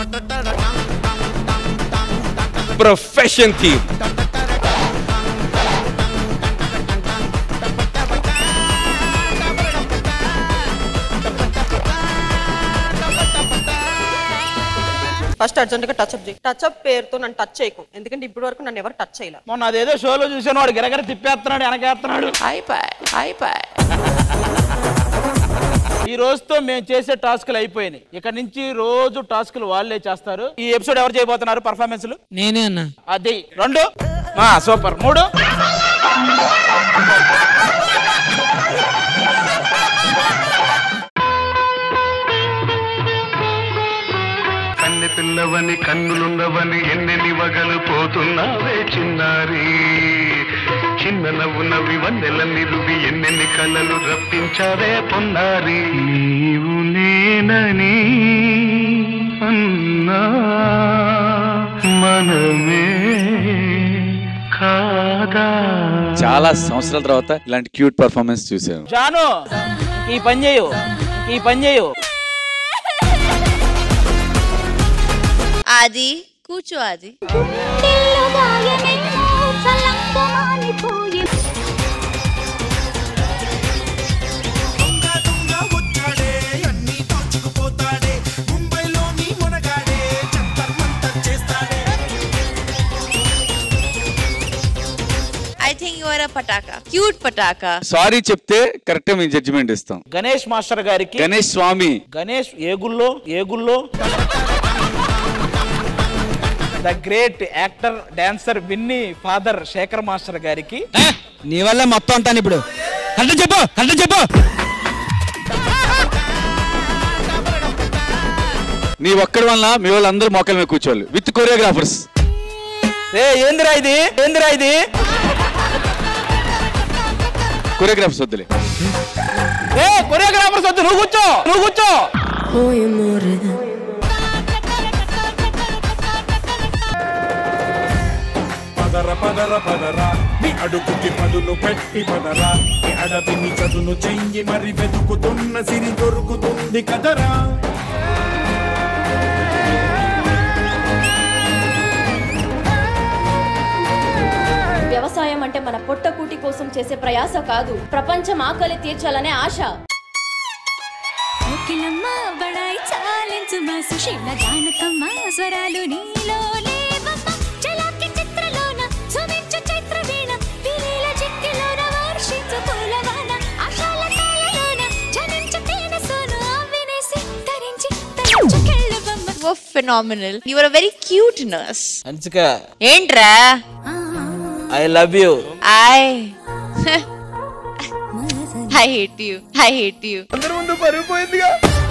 Profession theme first urgent గా touch up చేయి touch up పేరుతో నన్ను టచ్ చేయకు ఎందుకంటే ఇప్పటి వరకు నన్ను ఎవరు టచ్ చేయలే మొన్న అదేదో షోలో చూసాను వాడు గిరగర తిప్పేస్తున్నాడు వెనకేస్తున్నాడు ఈ రోజుతో మేము చేసే టాస్క్లు అయిపోయినాయి ఇక్కడ నుంచి రోజు టాస్క్లు వాళ్ళే చేస్తారు ఈ ఎపిసోడ్ ఎవరు చేయబోతున్నారు పర్ఫార్మెన్స్లు నేనే అన్నా అది రెండు మా సూపర్ మూడు కన్నె పిల్లవని కన్నులున్నవని ఎన్నెన్ని వగలు పోతున్నావే చిన్నారి చిన్న నవ్వు నవ్వి వన్నెల నిరువి ఎన్నెన్ని కళ్ళలు రప్పించావే పొన్నారి నీవు నేనని అన్నా మనమే కాదా చాలా సంవత్సరాల తర్వాత ఇలాంటి క్యూట్ పర్ఫార్మెన్స్ చూసాను జాను ఈ పని చేయు ఈ పని చేయు ఆది కూర్చో Aadi I think your uh పటాకా క్యూట్ పటాకా సారీ చెప్తే కరెక్ట్ మేము జడ్జిమెంట్ ఇస్తాం గణేష్ మాస్టర్ గారికి గణేష్ స్వామి గణేష్ ఏగుల్లో ఏగుల్లో ద గ్రేట్ యాక్టర్ డాన్సర్ విన్నీ ఫాదర్ శేఖర్ మాస్టర్ గారికి నీ వల్ల మొత్తం అంటాను ఇప్పుడు కరెక్ట్ చెప్పు కరెక్ట్ చెప్పు నీ ఒక్కడి వల్ల మీ వాళ్ళందరూ మోకాల మీద కూర్చోవాలి విత్ కొరియోగ్రాఫర్స్ ఏ ఏందిరా ఇది ఏందిరా ఇది కొరియోగ్రాఫర్స్ వద్దులే ఏ కొరియోగ్రాఫర్స్ వద్దు నువ్వు కూర్చో నువ్వు కూర్చో పదర పదర పదరా నీ అడుగుకి పదును పెట్టి పదరా నీ అడవిని చదును చెయ్యి మరి వెతుకుతున్న సిరి దొరుకుతుంది కదరా వ్యవసాయం అంటే మన పొట్టకూటి కోసం చేసే ప్రయాస కాదు ప్రపంచం ఆకలి తీర్చాలనే ఆశ కోకిలమ్మ బడాయి చాలించు మా సుశీల జానకమ్మ స్వరాలు నీలో లేవమ్మ చలాకి చిత్రలోన సుమించు చైత్ర వీణ విలీల చిక్కిలోన వర్షించు పూలవాన ఆశాల కాయలోన జనించు తేనె సోను వినేసి తరించి తరించు కెళ్ళబమ్మ phenomenal you are very cute nurse అంచిక ఏంట్రా I love you I I hate you I hate you అందరి ముందు పరిగిపోయిందిగా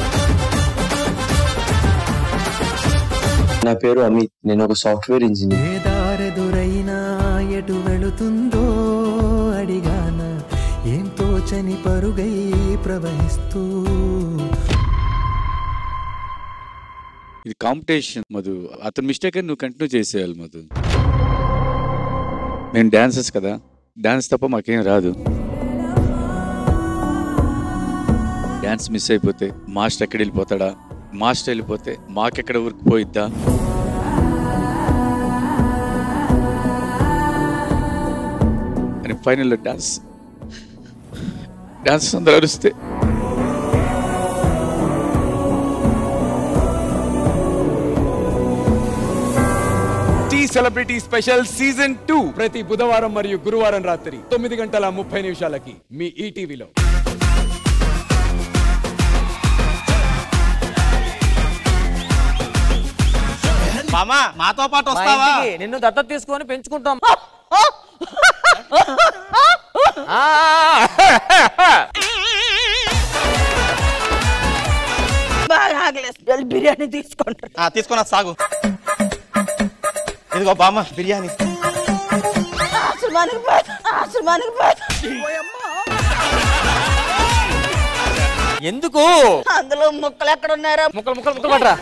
నా పేరు అమిత్ నేను ఒక సాఫ్ట్వేర్ ఇంజనీర్ ఏ దారెదురైనా ఎటు వెళుతుందో అడిగాన ఏం తోచని పరుగై ప్రవహిస్తూ ఇది కాంపిటీషన్ మధు అతని మిస్టేక్ అని నువ్వు కంటిన్యూ చేసేయాలి మధు మేము డాన్సర్స్ కదా డాన్స్ తప్ప మాకేం రాదు డాన్స్ మిస్ అయిపోతే మాస్టర్ ఎక్కడ వెళ్ళిపోతాడా మాస్టర్ వెళ్ళిపోతే మాకెక్కడ ఊరికి పోయిద్దా అని ఫైనల్లో డాన్స్ డాన్స్ అందరూ అరుస్తే టీ సెలబ్రిటీ స్పెషల్ సీజన్ టూ ప్రతి బుధవారం మరియు గురువారం రాత్రి తొమ్మిది గంటల ముప్పై నిమిషాలకి మీ ఈటీవీలో మామా మాతో పాటు మా వస్తావా ఇంటికి నిన్ను దత్తత తీసుకొని పెంచుకుంటాం బాగా ఆకలేస్తుంది. వెళ్ళి బిర్యానీ తీసుకుంటారు ఆ, తీసుకున్నా సాగు ఇదిగో బామ్మ బిర్యానీ ఆశ్రమానికి పోతా ఆశ్రమానికి పోతా ఎందుకు అందులో ముక్కలు ఎక్కడ ఉన్నారా ముక్కలు ముక్కలు ముక్కలు పట్టరా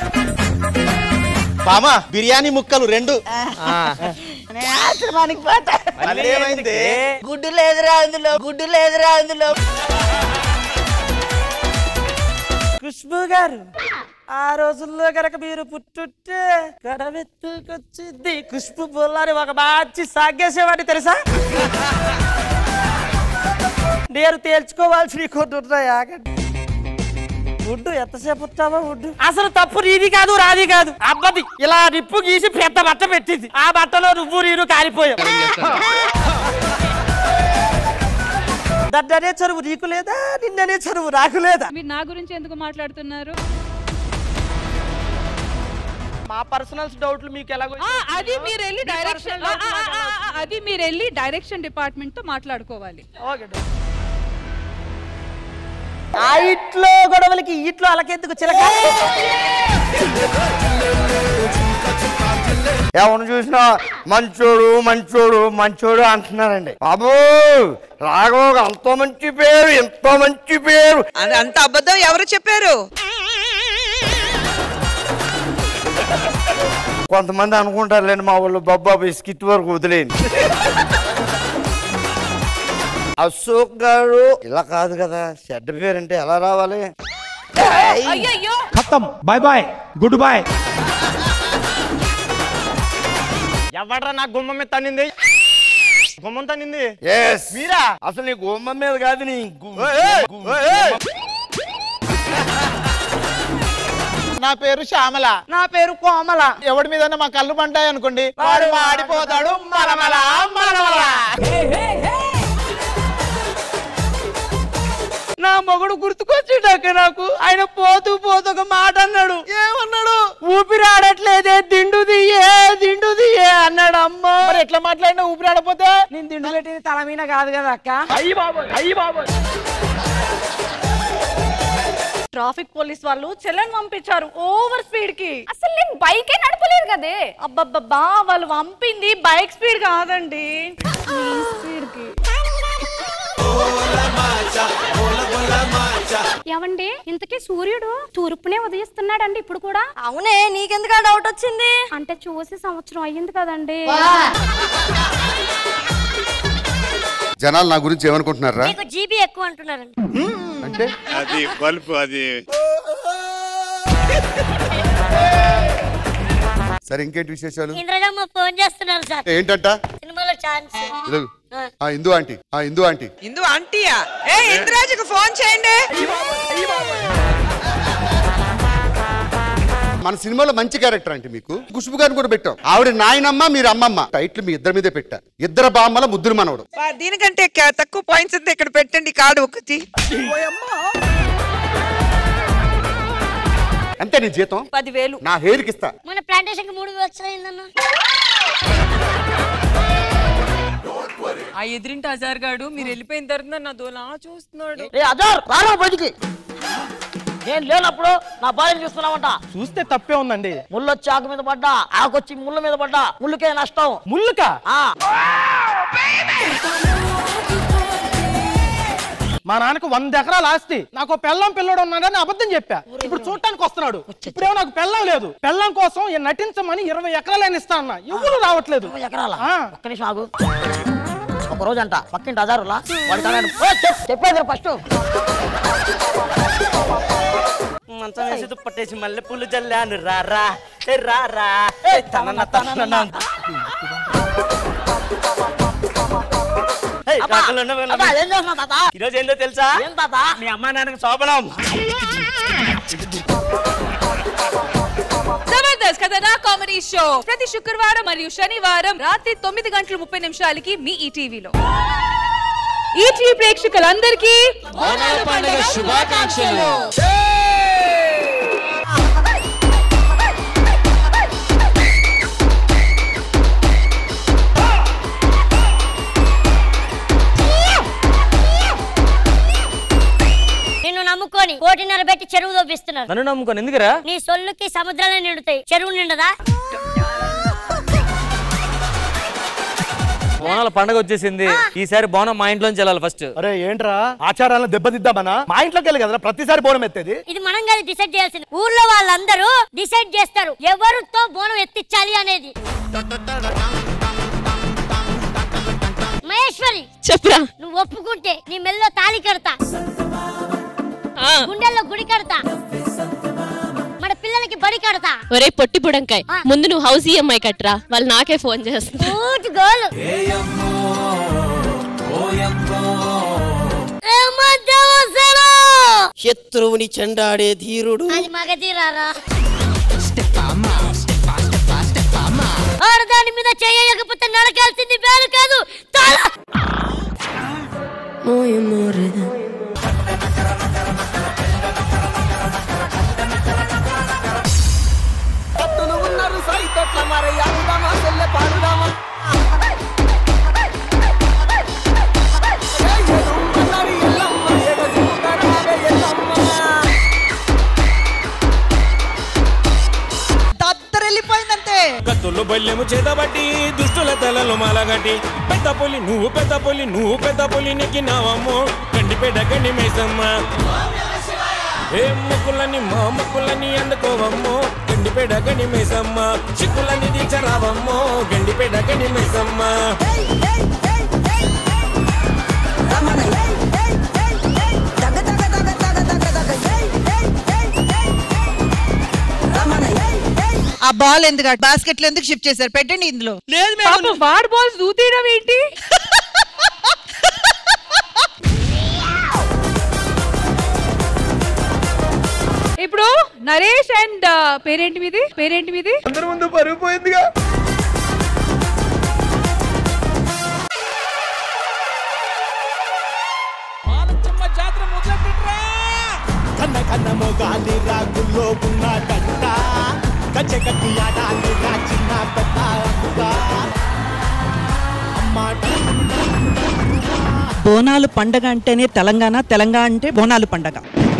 బామ్మ బిర్యానీ ముక్కలు రెండు నేను ఆశ్రమానికి పోతా మళ్ళీ ఏమైంది? గుడ్డు లేదురా అందులో గుడ్డు లేదురా అందులో ఖుష్బు గారు ఆ రోజుల్లో గనక మీరు పుట్టుంటే గడవెత్తుకొచ్చింది కుష్పు బొల్లని ఒక మంచి సాగేసేవాడిని తెలుసా నేను తేల్చుకోవాల్సి కొన్ని ఉన్నాయి ఆగండి ఉడ్డు ఎంతసేపు ఉంటావా ఉడ్డు అసలు తప్పు నీది కాదు రాది కాదు అబ్బది ఇలా నిప్పు గీసి పెద్ద బట్ట పెట్టింది ఆ బట్టలో నువ్వు నేను కాలిపోయావు దడ్డనే చరువు నీకు లేదా నిన్ననే చరువు నాకు లేదా మీరు నా గురించి ఎందుకు మాట్లాడుతున్నారు మా పర్సనల్స్ డౌట్లు మీకు ఎలాగో ఆ, అది మీరు వెళ్ళి మీ డైరెక్షన్ personal doubts ఆ, ఆ, నాకు ఆ, ఎలా ఆ, అది మీరు వెళ్ళి డైరెక్షన్ డిపార్ట్మెంట్ తో మాట్లాడుకోవాలి ఓకే ఆ ఇట్లో గొడవలకి ఈ ఇట్లో అలకెందుకు చిలక ఎవరు చూసినా మంచోడు మంచోడు మంచోడు అంటున్నారండి బాబు రాఘవ అంత మంచి పేరు ఎంత మంచి పేరు అది అంత అబద్ధం ఎవరు చెప్పారు కొంతమంది అనుకుంటారులేండి మా వాళ్ళు బాబాబు స్కిట్ వరకు వదిలేయండి అశోక్ గారు ఇలా కాదు కదా చెడ్డ పేరు అంటే ఎలా రావాలి అయ్యయ్యో ఖతం బాయ్ బాయ్ గుడ్ బాయ్ ఎవడ్రా నా గుమ్మం మీద తన్నింది గుమ్మం తన్నింది మీరా అసలు నీ గుమ్మం మీద కాదు నీ గు- గు- నా పేరు శ్యామల నా పేరు కోమల ఎవడి మీద మా కళ్ళు పంటాయి అనుకోండి వాడు మాడిపోతాడు మలమల మలమల నా మొగుడు గుర్తుకొచ్చిండాక నాకు ఆయన పోతూ పోతూ ఒక మాట అన్నాడు ఏమన్నాడు ఊపిరి ఆడట్లేదే దిండు దియ్యే దిండు దియ్యే అన్నాడు అమ్మ మరి ఎట్లా మాట్లాడినా ఊపిరి ఆడపోతే నేను దిండు పెట్టింది తల మీద కాదు కదా అక్క అయ్యి బాబు అయ్యి బాబు ట్రాఫిక్ పోలీస్ వాళ్ళు చెల్లెని పంపించారు ఓవర్ స్పీడ్ కి అసలు నేను బైకే నడపలేదు కదే అబ్బబ్బబ్బా వాళ్ళు పంపింది బైక్ స్పీడ్ కాదండి స్పీడ్ కి ఏమండి ఇంతకీ సూర్యుడు తూర్పునే ఉదయిస్తున్నాడండి ఇప్పుడు కూడా అవునే నీకెందుకు ఆ డౌట్ వచ్చింది అంటే చూసి సంవత్సరం అయ్యింది కదండి జనాలు నా గురించి ఏమనుకుంటున్నారా నీకు జీబీ ఎక్కువ అంటున్నారండి అంటే అది బల్బు అది సరే ఇంకేంటి విశేషాలు ఇంద్రజమ్మ ఫోన్ చేస్తున్నారు సార్ ఏంటంట సినిమాలో ఛాన్స్ ఇదిగో. ఆ ఇందు ఆంటీ ఆ ఇందు ఆంటీ ఇందు ఆంటీయా ఏ ఇంద్రాజుకు ఫోన్ చేయండి మన సినిమాలో మంచి క్యారెక్టర్ అంటే మీకు ఖుష్బు గారిని కూడా పెట్టాం ఆవిడ నాయనమ్మ మీరు అమ్మమ్మ టైటిల్ మీ ఇద్దరి మీదే పెట్టా ఇద్దరు బామ్మల ముద్దురు మనవడు బా, దీనికంటే క- తక్కువ పాయింట్స్ అంతా ఇక్కడ పెట్టండి కార్డు ఒకటి అంతే నీ జీతం పదివేలు నా హెయిర్కి ఇస్తా మన ప్లాంటేషన్ కి మూడు వేలు వచ్చిందన్న ఆ ఎదిరింటి అజార్ గాడు మీరు వెళ్ళిపోయిన తర్వాత నా దోలా చూస్తున్నాడు ఏ అజార్ రారా బయటికి నేను లేనప్పుడు నా భార్యను చూస్తున్నావంట చూస్తే తప్పే ఉందండి ముళ్ళు వచ్చి ఆకు మీద పడ్డా ఆకొచ్చి ముళ్ళ మీద పడ్డా ముళ్ళుకే నష్టం ముళ్ళుకా మా నాన్నకు వంద ఎకరాల ఆస్తి నాకు పెళ్ళం పిల్లడు ఉన్నాడని అబద్ధం చెప్పా ఇప్పుడు చూడటానికి వస్తున్నాడు ఇప్పుడేమో నాకు పెళ్ళం లేదు పెళ్ళం కోసం ఈ నటించమని ఇరవై ఎకరాలని ఇస్తా అన్న ఎవరు రావట్లేదు ఎకరాల ఒక్క నిమిషం ఆగు ఒక రోజు అంట పక్కింటి అజారులా వాడి కాడ చెప్పేది ఫస్ట్ మంచం వేసి దుప్పట్టేసి మల్లె పూలు జల్లాను రారా ఏ రారా ఏ తనన తనన ఈరోజు ఏందో తెలుసా ఏం తాత మీ అమ్మా నాన్నకి శోభనం జబర్దస్త్ కథనా కామెడీ షో ప్రతి శుక్రవారం మరియు శనివారం రాత్రి తొమ్మిది గంటల ముప్పై నిమిషాలకి మీ ఈ టీవీలో ఈటీవీ ప్రేక్షకులందరికీ పండుగ శుభాకాంక్షలు నిన్ను నమ్ముకొని కోటిన్నర పెట్టి చెరువు దోపిస్తున్నారు నన్ను నమ్ముకొని ఎందుకురా నీ సొల్లుకి సముద్రాలే నిండుతాయి చెరువు నిండదా బోనాల పండగ వచ్చేసింది ఈసారి బోనం మా ఇంట్లోంచి వెళ్ళాలి ఫస్ట్ అరే ఏంట్రా ఆచారాలను దెబ్బతిద్దామనా మా ఇంట్లోకి వెళ్ళి కదరా ప్రతిసారి బోనం ఎత్తేది ఇది మనం కాదు డిసైడ్ చేయాల్సింది ఊర్లో వాళ్ళందరూ డిసైడ్ చేస్తారు ఎవరితో బోనం ఎత్తించాలి అనేది మహేశ్వరి చెప్పురా నువ్వు ఒప్పుకుంటే నీ మెల్లో తాళి కడతా గుండెల్లో గుడి కడతా మన పిల్ల పిల్లలకి బడి కడతా ఒరే పొట్టి బుడంకాయ్ ముందు నువ్వు హౌస్ ఈఎంఐ కట్టరా వాళ్ళు నాకే ఫోన్ చేస్తున్నారు ఊటి గోలు శత్రువుని చెండాడే ధీరుడు అది మగధీరారా ఆడదాని మీద చేయకపోతే నరకాల్సింది వేలు కాదు తల కత్తులు ఉన్నారు సైతొట్ల మరి అందుదామా సెల్లె పాడుదామా దత్తరెళ్ళిపోయిందంతే కత్తులు బల్లెము చేతబట్టి దుష్టుల తలలు మాలగట్టి పెద్ద పులి నువ్వు పెద్ద పులి నువ్వు పెద్ద పులి నెక్కినావమ్మో గండిపేట గండి మేసమ్మ ఏ ముక్కులని మా ముక్కులని అందుకోవమ్మో గండిపేట గండి మేసమ్మ చిక్కులని దీచరావమ్మో గండిపేట గండి మేసమ్మ ఆ బాల్ ఎందుకు బాస్కెట్ లో ఎందుకు షిఫ్ట్ చేశారు పెట్టండి ఇందులో పాపం వాడు బాల్ దూతీయడం ఏంటి ఇప్పుడు నరేష్ అండ్ పేరేంటి మీది పేరేంటి మీది అందరి ముందు పరుగు పోయిందిగా కన్న కన్న మొగాలి రాగుల్లో ఉన్న గంట కచ్చ కట్టి ఆడాలి రా చిన్న పెద్ద అబ్బా. అమ్మా బోనాలు పండగ అంటేనే తెలంగాణ తెలంగాణ అంటే బోనాలు పండగ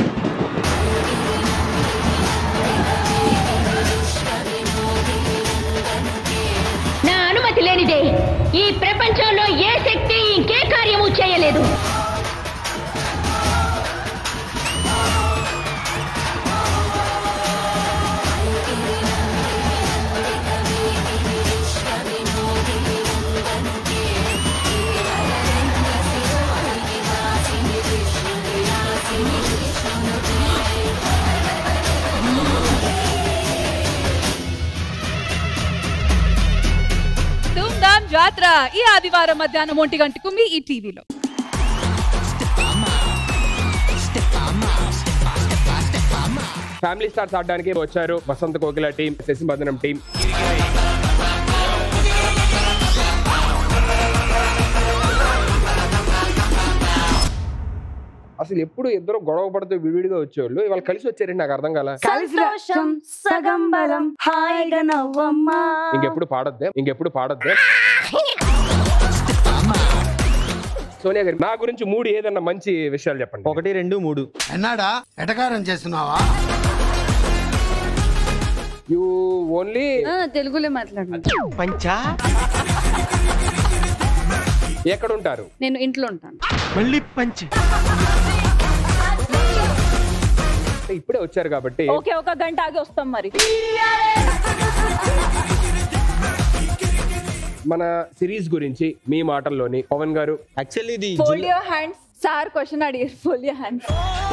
నా అనుమతి లేనిదే ఈ ప్రపంచంలో ఏ శక్తి ఇంకే కార్యము చేయలేదు ధూమ్ ధామ్ జాతర ఈ ఆదివారం మధ్యాహ్నం ఒంటి గంటకు మీ ఈ టీవీలో ఫ్యామిలీ స్టార్స్ ఆడడానికి వచ్చారు వసంత కోకిల టీం శశిబంధనం టీం అసలు ఎప్పుడు ఇద్దరు గొడవ పడుతూ విడివిడిగా వచ్చేవాళ్ళు ఇవాళ కలిసి వచ్చారండి నాకు అర్థం కాల సంతోషం సగం బలం హాయిగా నవ్వమ్మా ఇంకెప్పుడు పాడొద్దే ఇంకెప్పుడు పాడొద్దే సోనియా గారు నా గురించి మూడు ఏదన్నా మంచి విషయాలు చెప్పండి ఒకటి రెండు మూడు ఎన్నాడా ఎటకారం చేస్తున్నావా యూ ఓన్లీ తెలుగులో మాట్లాడండి పంచా ఎక్కడ ఉంటారు నేను ఇంట్లో ఉంటాను మళ్ళీ పంచి ఇప్పుడే వచ్చారు కాబట్టి ఓకే ఒక గంట ఆగి వస్తాం మరి మన సిరీస్ గురించి మీ మాటల్లోని పవన్ గారు యాక్చువల్లీ ఇది fold your hands sir question అడిగారు ఫోల్డ్ యువర్ హ్యాండ్స్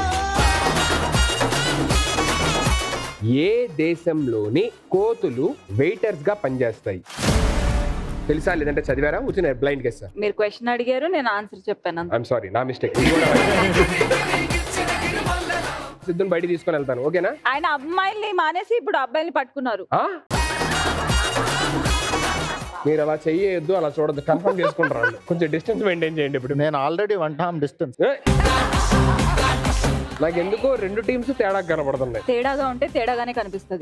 ఏ దేశంలోని కోతులు వెయిటర్స్ గా పనిచేస్తాయి తెలుసా లేదంటే చదివారా వచ్చిన బ్లైండ్ గెస్ సార్ మీరు క్వశ్చన్ అడిగారు నేను ఆన్సర్ చెప్పాను అంతే. ఐఎమ్ సారీ నా మిస్టేక్ సిద్ధుని బయట తీసుకొని వెళ్తాను ఓకేనా ఆయన అమ్మాయిల్ని మానేసి ఇప్పుడు అబ్బాయిల్ని పట్టుకున్నారు ఆ? మీరు అలా చెయ్యొద్దు అలా చూడద్దు కన్ఫర్మ్ చేసుకుంటారు వాళ్ళు. కొంచెం డిస్టెన్స్ మెయింటైన్ చేయండి ఇప్పుడు నేను ఆల్రెడీ వన్ టామ్ డిస్టెన్స్ నాకు ఎందుకో రెండు టీమ్స్ తేడా కనబడుతున్నాయి తేడాగా ఉంటే తేడాగానే కనిపిస్తుంది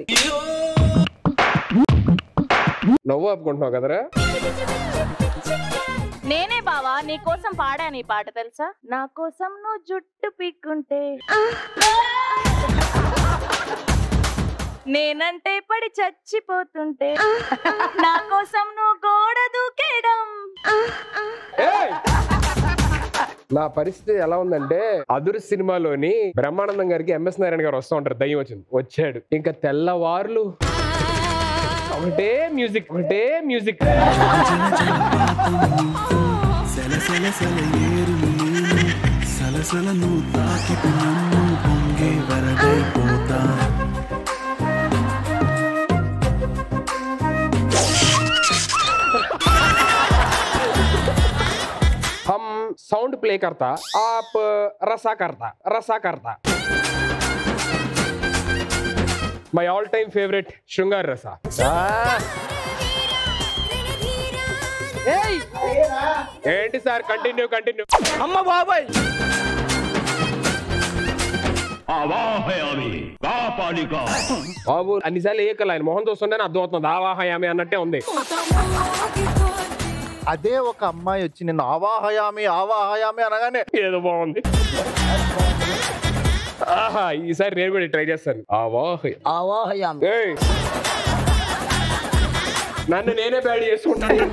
నవ్వు ఆపుకుంటున్నావు కదరా నేనే బావా నీ కోసం పాడాను ఈ పాట తెలుసా నా కోసం నువ్వు జుట్టు పీక్కుంటే నేనంటే పడి చచ్చిపోతుంటే నా కోసం నువ్వు గోడ దూకేయడం నా పరిస్థితి ఎలా ఉందంటే అదురు సినిమాలోని బ్రహ్మానందం గారికి ఎంఎస్ నారాయణ గారు వస్తూ ఉంటారు దయ్యం వచ్చింది వచ్చాడు ఇంకా తెల్లవార్లు ఒకటే మ్యూజిక్ ఒకటే మ్యూజిక్ సలసల సల ఏరులు నేను సలసల నువ్వు తాకితే నన్ను పొంగే వరదైపోతా साउंड प्ले करता आप रसा करता रसा करता మై ఆల్ టైమ్ ఫేవరెట్ శృంగార్ రస ఏంటి సార్ కంటిన్యూ కంటిన్యూ అమ్మ బాబాయ్ బాబు అన్నిసార్లు ఏ కల ఆయన మొహం చూస్తుంటే అర్థం అవుతుంది ఆవాహయామి అన్నట్టే ఉంది అదే ఒక అమ్మాయి వచ్చి నిన్ను ఆవాహయామి ఆవాహయామి అనగానే ఏదో బాగుంది ఆహా ఈసారి నేను కూడా ట్రై చేస్తాను ఆవాహ ఆవాహయామి ఏయ్. నన్ను నేనే బ్యాడ్ చేసుకుంటాను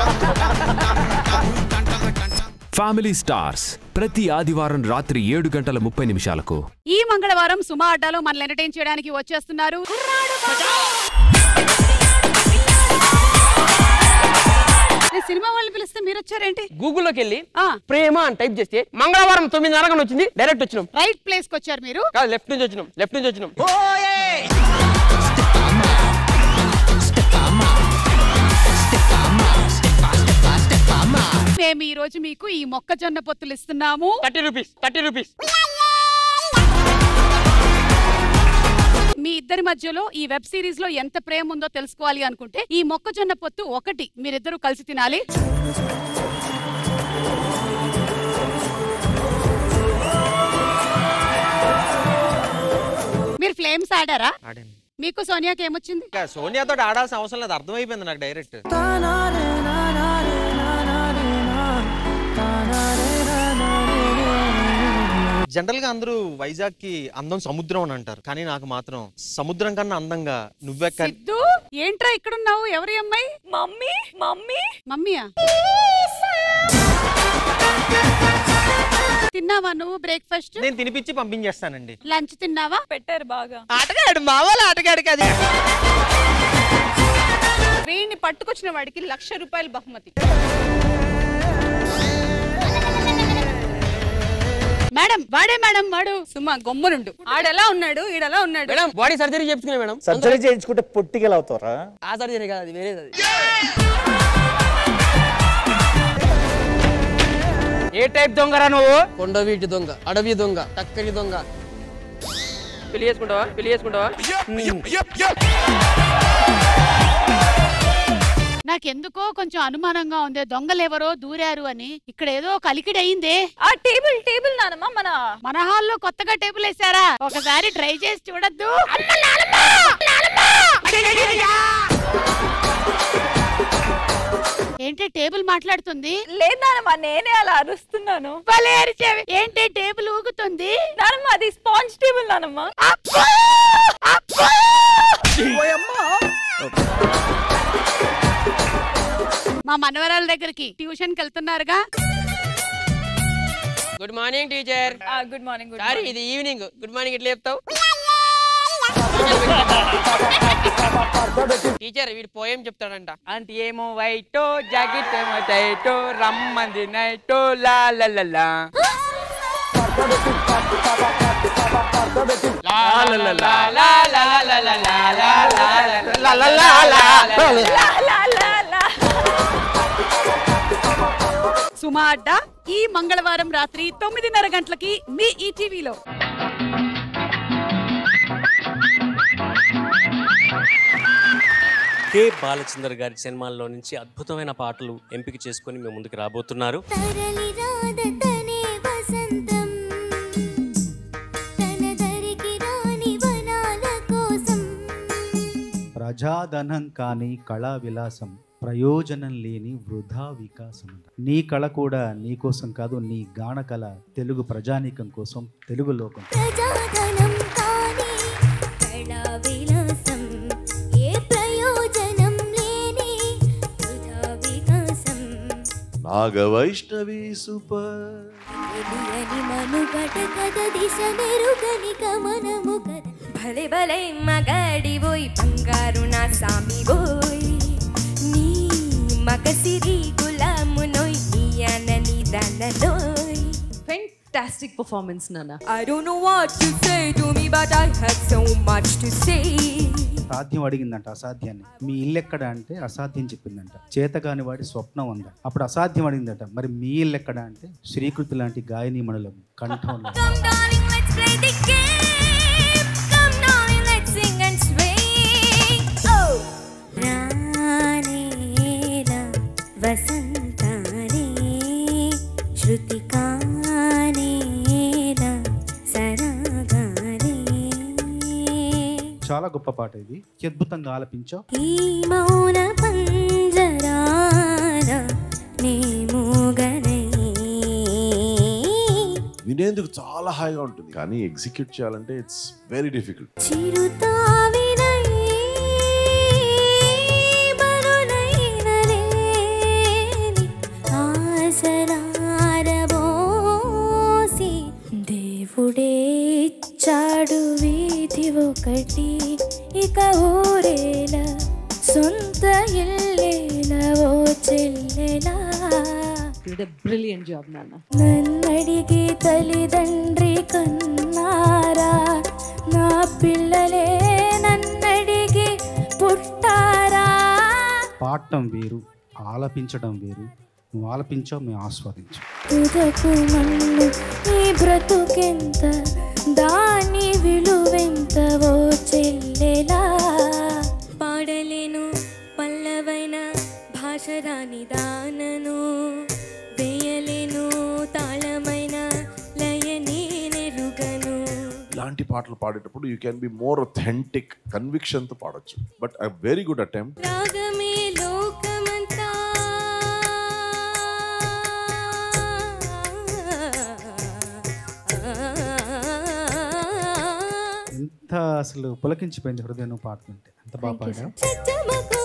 ఫ్యామిలీ స్టార్స్ ప్రతి ఆదివారం రాత్రి ఏడు గంటల ముప్పై నిమిషాలకు ఈ మంగళవారం సుమా అడ్డాలో మనల్ని ఎంటర్టైన్ చేయడానికి వచ్చేస్తున్నారు ఏ సినిమా వాళ్ళు పిలిస్తే మీరు వచ్చారేంటి గూగుల్లోకి వెళ్ళి ప్రేమ అని టైప్ చేస్తే మంగళవారం తొమ్మిది నరకం వచ్చింది డైరెక్ట్ వచ్చినాం రైట్ ప్లేస్ కి వచ్చారు మీరు కాదు లెఫ్ట్ నుంచి వచ్చినాం లెఫ్ట్ నుంచి వచ్చినాం మేము ఈ రోజు మీకు ఈ మొక్కజొన్న పొత్తులు ఇస్తున్నాము థర్టీ రూపీస్ థర్టీ రూపీస్ మీ ఇద్దరి మధ్యలో ఈ వెబ్ సిరీస్ లో ఎంత ప్రేమ ఉందో తెలుసుకోవాలి అనుకుంటే ఈ మొక్కజొన్న పొత్తు ఒకటి మీరిద్దరూ కలిసి తినాలి మీరు ఫ్లేమ్స్ ఆడారా మీకు సోనియాకి ఏమొచ్చింది ఇంకా సోనియాతో ఆడాల్సిన అవసరం లేదు అర్థమైపోయింది నాకు డైరెక్ట్ జనరల్ గా అందరూ వైజాగ్ కి అందం సముద్రం అని అంటారు కానీ నాకు మాత్రం సముద్రం కన్నా అందంగా నువ్వే కన్- సిద్ధు ఏంట్రా ఇక్కడ ఉన్నావు ఎవరి అమ్మాయి మమ్మీ మమ్మీ మమ్మీయా తిన్నావా నువ్వు బ్రేక్ఫాస్ట్ నేను తినిపించి పంపించేస్తానండి లంచ్ తిన్నావా పెట్టారు బాగా ఆటగాడు మా వాళ్ళ ఆటగాడు కదా వీడిని పట్టుకొచ్చిన వాడికి లక్ష రూపాయలు బహుమతి మేడం వాడే మేడం వాడు సుమా గొమ్మనుండు ఆడెలా ఉన్నాడు ఈడెలా ఉన్నాడు మేడం బాడీ సర్జరీ చేయించుకునే మేడం సర్జరీ చేయించుకుంటే పొట్టికెళ్ళి అవుతారా ఆ సర్జరీ కాదు అది వేరేది అది ఏ టైప్ దొంగరా నువ్వు కొండవీటి దొంగ అడవి దొంగ టక్కరి దొంగ పెళ్లి చేసుకుంటావా పెళ్లి చేసుకుంటావా నాకెందుకో కొంచెం అనుమానంగా ఉంది దొంగలెవరో దూరారు అని ఇక్కడ ఏదో కలికిడి అయిందే ఆ టేబుల్ టేబుల్ నానమ్మ మన మన హాల్లో కొత్తగా టేబుల్ వేసారా ఒకసారి ట్రై చేసి చూడొద్దు ఏంటి టేబుల్ మాట్లాడుతుంది లేదు నానమ్మ నేనే అలా అరుస్తున్నాను భలే అరిచావు. ఏంటి టేబుల్ ఊగుతుంది నానమ్మ అది స్పాంజ్ టేబుల్ నానమ్మ మా మనవరాల దగ్గరికి ట్యూషన్ కి వెళ్తున్నారుగా good morning teacher good morning good sorry ఇది ఈవినింగ్ గుడ్ మార్నింగ్ ఎట్లా చెప్తావు టీచర్ వీడు పోయం చెప్తాడంట అంటే ఏమో వైటో జాకెట్ ఏమో టైటో రమ్మంది నైటో లా లా లా లా సుమా అడ్డా ఈ మంగళవారం రాత్రి తొమ్మిదిన్నర గంటలకి మీ ఈ టీవీలో కె బాలచందర్ గారి సినిమాల్లో నుంచి అద్భుతమైన పాటలు ఎంపిక చేసుకొని మేము ముందుకు రాబోతున్నారు తరలిరాదతనే వసంతం తన దరికి రాని వనాల కోసం ప్రజాధనం కాని కళా విలాసం ప్రయోజనం లేని వృధా వికాసం నీ కళ కూడా నీ కోసం కాదు నీ గాన కళ తెలుగు ప్రజానీకం కోసం తెలుగు లోకం ప్రజాధనం కాని కళా విలాసం ఏ ప్రయోజనం లేని వృధా వికాసం నాగవైష్ణవి సూపర్ తెలియని మనుగడ కథ దిశ మెరుగని గమనము కథ భలే భలే మగాడివోయ్ బంగారు నా సామి బోయ్ నీ మగసిరి గులామునోయ్ నీ అనని దననోయ్ fantastic performance, Nana. I don't know what to say to me, but I have so much to say. సాధ్యం అడిగిందంట అసాధ్యాన్ని మీ ఇల్లు ఎక్కడ అంటే అసాధ్యం చెప్పిందంట చేతగాని వాడి స్వప్నం ఉంద అప్పుడు అసాధ్యం అడిగిందట మరి మీ ఇల్లు ఎక్కడ అంటే శ్రీకృతి లాంటి గాయనీమణుల కంఠంలో Come, darling, let's play the game. Come, darling, let's sing and swing. Oh! రానేలా వసంతానే శృతికానేలా సరాగానే చాలా గొప్ప పాట ఇది అద్భుతంగా ఆలపించావు ఈ మౌన పంజరాన నీ మూగనై వినేందుకు చాలా హాయిగా ఉంటుంది కానీ ఎగ్జిక్యూట్ చేయాలంటే ఇట్స్ వెరీ డిఫికల్ట్ చిరుతావినై బరులైన లేని ఆశలారబోసి దేవుడే ఇచ్చాడు వీధి ఒకటి ఇక ఊరేలా సొంత ఇల్లేలా ఓ చెల్లెలా You did a brilliant job, Nana. నన్నడిగి తల్లిదండ్రి కన్నారా నా పిల్లలే నన్నడిగి పుట్టారా పాడటం వేరు ఆలపించడం వేరు నువ్వు ఆలపించావు మేము ఆస్వాదించాం తుదకు మన్ను ఈ బ్రతుకెంత దాని విలువెంత ఓ చెల్లెలా పాడలేను పల్లవైన భాష రాని దానను వేయలేను తాళమైన లయని నెరుగను ఇలాంటి పాటలు పాడేటప్పుడు you can be more authentic కన్విక్షన్తో పాడొచ్చు but I very good attempt రాగమే లోకమంతా ఎంత అసలు పులకించిపోయింది హృదయం నువ్వు పాడుతుంటే అంత బాగా పాడావు చెట్టమకు